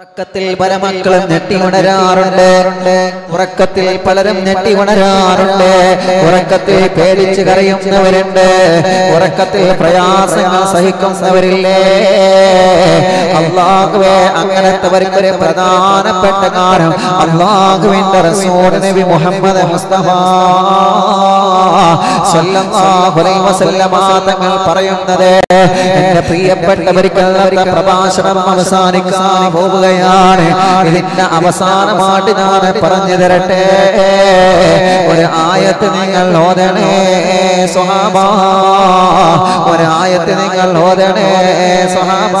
ഉറക്കത്തിൽ പല മക്കളും ഞെട്ടി ഉണരാറുണ്ട് ഉറക്കത്തിൽ പലരും ഞെട്ടി ഉണരാറുണ്ട് ഉറക്കത്തിൽ പേടിച്ച് കരയുന്നവരുണ്ട് ഉറക്കത്തിൽ പ്രയാസങ്ങൾ സഹിക്കുന്നവരില്ലേ അള്ളാഹുവേ അങ്ങനത്തെവർക്ക് ഒരു പ്രധാനപ്പെട്ട കാരണം അള്ളാഹുവിന്റെ റസൂൽ നബി മുഹമ്മദ് മുസ്തഫ സല്ലല്ലാഹു അലൈഹി വസല്ലമ തങ്ങൾ പറയുന്നത് എന്റെ പ്രിയപ്പെട്ടവർക്ക് അല്ലാത്ത പ്രഭാഷണം അവസാനിക്കാൻ പോവുകയാണ് ഇതിന്റെ അവസാനമായിട്ട് ഞാൻ പറഞ്ഞു തരട്ടെ ഒരു ആയത്ത് നിങ്ങൾ ഓതണേ സ്വഹാബ ഒരു ആയത്ത് നിങ്ങൾ ഓതണേ സ്വഹാബ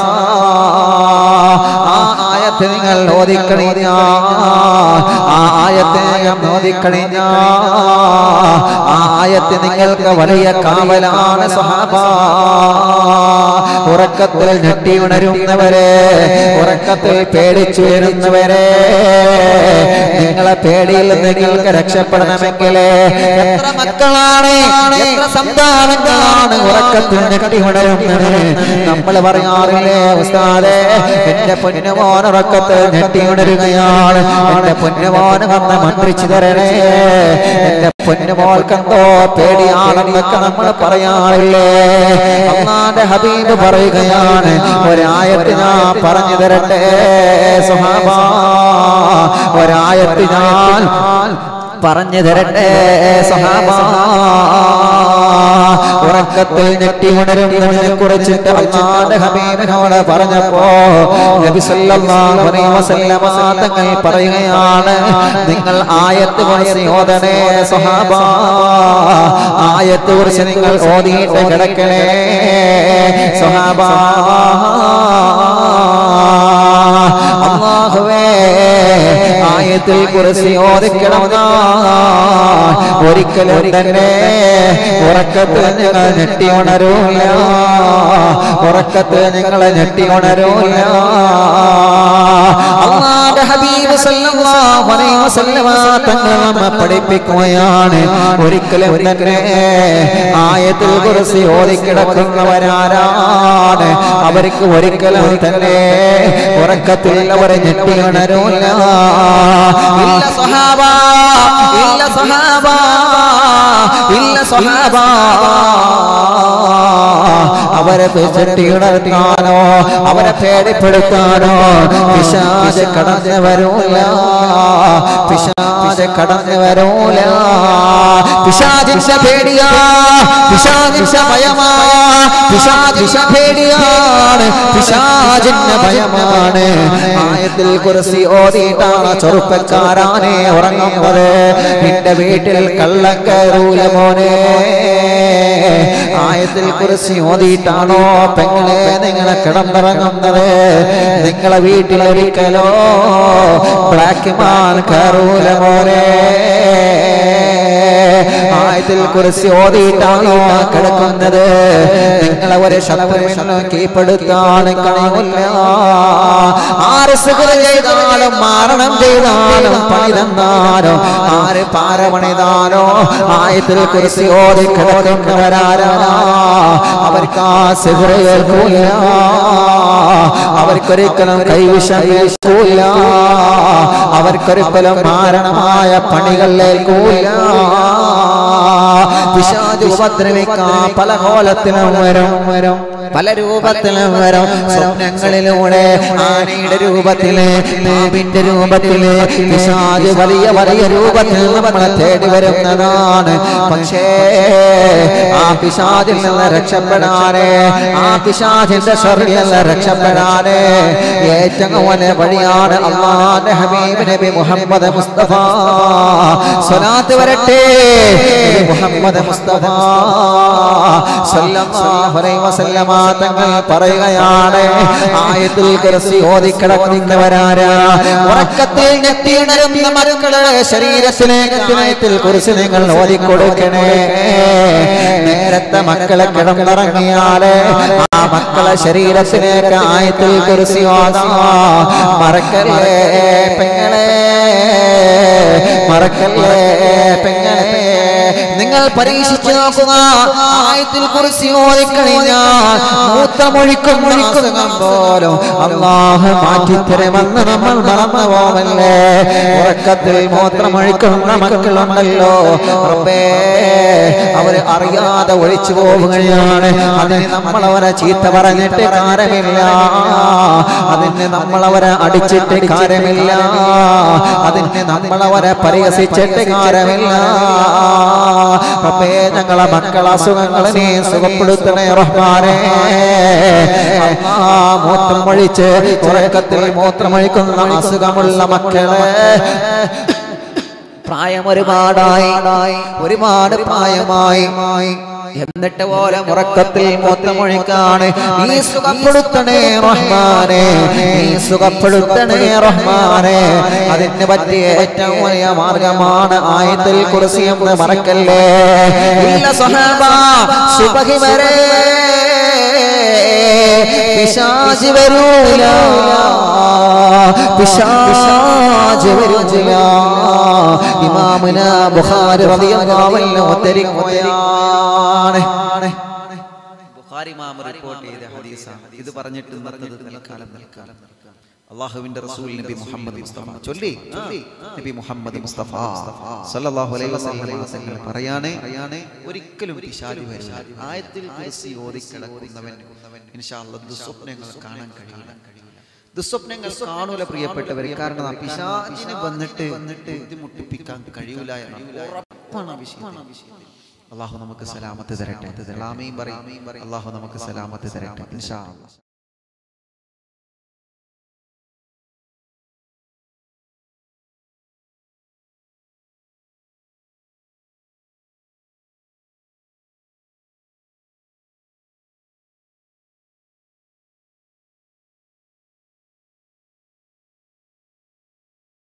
ആ ആയത്ത് നിങ്ങൾ ഓതിക്കണിഞ്ഞ ആ ആയത്ത് നിങ്ങൾ ഓതിക്കണിഞ്ഞ ആ ആയത്ത് നിങ്ങൾക്ക് വലിയ കാവലാണ് സ്വഹാബ ഉറക്കത്തിൽ ഞെട്ടി ഉണരുന്നവരെ ഉറക്കത്തിൽ പേടിച്ചു വരുന്നവരെ നിങ്ങളെ പേടിയിൽ നിന്ന് നിങ്ങൾക്ക് രക്ഷപ്പെടണമെങ്കിൽ എത്ര മക്കളാണ് എത്ര സന്താനങ്ങളാണ് ഉറക്കത്തിൽ ഞെട്ടി ഉണരുന്നത് നമ്മൾ പറയാറില്ലേ ഉസ്താദേ എന്റെ പൊന്നുമോൻ ഉറക്കത്തിൽ ഞെട്ടി ഉണരുകയാണ് എന്റെ പൊന്നുമോൻ വന്ന് മന്ത്രിച്ചു തരണേ എന്റെ പൊന്നുമോൾക്കെന്തോ പേടിയാണെന്നൊക്കെ നമ്മൾ പറയാറില്ലേ അള്ളാന്റെ ഹബീബ് പറയുകയാണ് ഒരായത്ത് ഞാൻ പറഞ്ഞു തരട്ടെ സുഹാബ ഒരായത്ത് ഞാൻ പറഞ്ഞു തരട്ടെ സഹാബ ഉറക്കത്തിൽ ഞെട്ടി ഉണരുന്നതിനെ കുറിച്ചിട്ട് അള്ളാന്റെ ഹബീബിനോട് പറഞ്ഞപ്പോ നബി സല്ലല്ലാഹു അലൈഹി വസല്ലമ തങ്ങൾ പറയുകയാണ് നിങ്ങൾ ആയത്ത് കുറിച്ച് ഓതണേ സഹാബ ആയത്ത് കുറിച്ച് നിങ്ങൾ ഓതിയിട്ട് കിടക്കണേ സഹാബ അള്ളാഹുവേ ആയത്തിൽ കുറിച്ച് ഓതിക്കണം ഒരിക്കലും തന്നെ ഉറക്കത്തിൽ നിങ്ങൾ ഞെട്ടി ഉണരൂല ഉറക്കത്തിൽ നിങ്ങളെ ഞെട്ടി ഉണരൂല അള്ളാഹുവിന്റെ ഹബീബ് സല്ലല്ലാഹു അലൈഹി വസല്ലമ തങ്ങൾ നമ്മെ പഠിപ്പിക്കുകയാണ് ഒരിക്കലും തന്നെ ആയത്തിൽ കുറിച്ച് ഓതിക്കിടക്കുന്നവരാരാണ് അവർക്ക് ഒരിക്കലും തന്നെ ഉറക്കത്തിൽ അവരെ ഞെട്ടി ഉണരൂല ഇല്ല സഹാബ ഇല്ല സഹാബ ഇല്ല സഹാബ അവരെ ചട്ടി ഉണർത്താനോ അവരെ പേടിപ്പെടുത്താനോ പിശാജ് കടന്നു വരൂല പിശാജ് കടന്നു വരൂല പിശാജിന്റെ പേടിയാ പിശാജിന്റെ ഭയമാ പിശാജിന്റെ പേടിയാണ് പിശാജിന്റെ ഭയമാണ് ആയത്തിൽ കുറിച്ച് ഓതിയിട്ടാണ് ചെറുപ്പക്കാരാനെ ഉറങ്ങുന്നത് നിന്റെ വീട്ടിൽ കള്ളം കയറൂല മോനെ ആയത്തിൽ കുറിച്ച് ഓതിയിട്ടാണോ പെങ്ങളെ നിങ്ങളെ കിടന്നിറങ്ങുന്നത് നിങ്ങളെ വീട്ടിലൊരിക്കലോ ബ്ലാക്ക് മാൻ കയറൂല മോനെ ആയത്തിൽ കുറിച്ച് ഓതിയിട്ടാണോ കിടക്കുന്നത് നിങ്ങളെ ഒരു ശത്രുവിനെ കീഴ്പ്പെടുത്താൻ കഴിയില്ല ആര് സുഖം ചെയ്താലും മാരണം ചെയ്താലും പണി തന്നാലോ ആര് പാരപണിതാലോ ആയത്തിൽ കുറിച്ച് ഓതി കിടക്കുന്നവരാരാ അവർക്ക് ആ സിഹറ ഏൽക്കൂല അവർക്കൊരിക്കലും കൈവിഷം ഏൽക്കൂല അവർക്കൊരിക്കലും മാരണമായ പണികൾ ഏൽക്കൂല പിശാച് ഉപദ്രവിക്കാൻ പല കോലത്തിലും വരും വരും പല രൂപത്തിലും വരും സ്വപ്നങ്ങളിലൂടെ ആനയുടെ രൂപത്തില് പാമ്പിന്റെ രൂപത്തില് പിശാജ് വലിയ വലിയ രൂപത്തിൽ നമ്മളെ തേടി വരുന്നതാണ് പക്ഷേ ആ പിശാജിൽ നിന്ന് രക്ഷപ്പെടാനേ ആ പിശാജിന്റെ ഷറിൽ നിന്ന് രക്ഷപ്പെടാനേ ഏറ്റവും വലിയ വഴിയാണ് അള്ളാന്റെ ഹബീബ് നബി മുഹമ്മദ് മുസ്തഫ സ്വലാത്ത് വരട്ടെ നബി മുഹമ്മദ് മുസ്തഫ സല്ലല്ലാഹു അലൈഹി വസല്ലമ തങ്ങൾ പറയുകയാണ് ആയത്തിൽ കുറിച്ച് ഓതിക്കിടക്കുന്നവരാരാ ഉറക്കത്തിൽ ഞെട്ടിയുണരുന്ന മക്കളെ ശരീരത്തിലേക്ക് ആയത്തിൽ കുറിച്ച് നിങ്ങൾ ഓതിക്കൊടുക്കണേ നേരത്തെ മക്കളെ കിടന്നിറങ്ങിയാല് ആ മക്കളെ ശരീരത്തിലേക്ക് ആയത്തിൽ കുറിച്ച് ഓതാ മറക്കല്ലേ പെങ്ങളെ മറക്കല്ലേ പെങ്ങളെ നിങ്ങൾ നിങ്ങൾ പരീക്ഷിച്ചു നോക്കുക ആയത്തിൽ കുറിച്ച് ഓതിക്കഴിഞ്ഞാൽ മൂത്രമൊഴിക്കുന്ന അസുഖം പോലും അള്ളാഹു മാറ്റിത്തരുമെന്ന് നമ്മൾ മറന്നു പോവല്ലേ ഉറക്കത്തിൽ മൂത്രമൊഴിക്കുന്ന മക്കളുണ്ടല്ലോ റബ്ബേ അവര് അറിയാതെ ഒഴിച്ചു പോവുകയാണ് അതിന് നമ്മൾ അവരെ ചീത്ത പറഞ്ഞിട്ട് കാര്യമില്ല അതിന് നമ്മൾ അവരെ അടിച്ചിട്ട് കാര്യമില്ല അതിന് നമ്മൾ അവരെ പരിഹസിച്ചിട്ട് കാര്യമില്ല റബ്ബേ ഞങ്ങളെ മക്കളെ അസുഖങ്ങളെ നീ സുഖപ്പെടുത്തണേ റഹ്മാനെ അല്ലാ, മൂത്രമൊഴിച്ച് ഉറക്കത്തിൽ മൂത്രമൊഴിക്കുന്ന അസുഖമുള്ള മക്കളെ പ്രായം ഒരുപാടായി ഒരുപാട് പ്രായമായി എന്നിട്ട് പോലെ ഉറക്കത്തിൽ മൂത്രമൊഴിക്കാണ് നീ സുഖപ്പെടുത്തണേ റഹ്മാനെ നീ സുഖപ്പെടുത്തണേ റഹ്മാനെ അതിന് പറ്റിയ ഏറ്റവും വലിയ മാർഗമാണ് ആയത്തിൽ കുറിച്ച് എന്ന് മറക്കല്ലേ ഇല്ല സഹാബ സുബഹി വരെ പിശാചി വരൂല പിശാചി വരൂല ഇമാമുന ബുഖാരി റളിയല്ലാഹു അൻഹു ഉദ്ധരിക്കുകയാണ് ബുഖാരി ഇമാം റിപ്പോർട്ട് ചെയ്ത ഹദീസാണ് ഇത് പറഞ്ഞിട്ട് ഇന്നത്തത് തൽക്കാലം തൽക്കാലം അള്ളാഹുവിന്റെ റസൂൽ നബി മുഹമ്മദ് മുസ്തഫ ചൊല്ലി ചൊല്ലി നബി മുഹമ്മദ് മുസ്തഫ സല്ലല്ലാഹു അലൈഹി വസല്ലം തങ്ങൾ പറയാനേ ഒരിക്കലും പിശാചി വരില്ല ആയത്തിൽ കുറിച്ച് ഓതി കിടക്കുന്നവൻ ഇൻഷാ അല്ലാഹ് ദുസ്വപ്നങ്ങൾ കാണാൻ കഴിയില്ല ദുസ്വപ്നങ്ങൾ കാണൂല പ്രിയപ്പെട്ടവർ കാരണം ആ പിശാചിനെ വന്നിട്ട് വന്നിട്ട് ബുദ്ധിമുട്ടിപ്പിക്കാൻ കഴിയൂല എന്ന ഉറപ്പാണ് ആ വിഷയം അള്ളാഹു നമുക്ക് സലാമത്ത് തരട്ടെ ആമീൻ പറയും അള്ളാഹു നമുക്ക് സലാമത്ത് തരട്ടെ ഇൻഷാ അല്ലാഹ്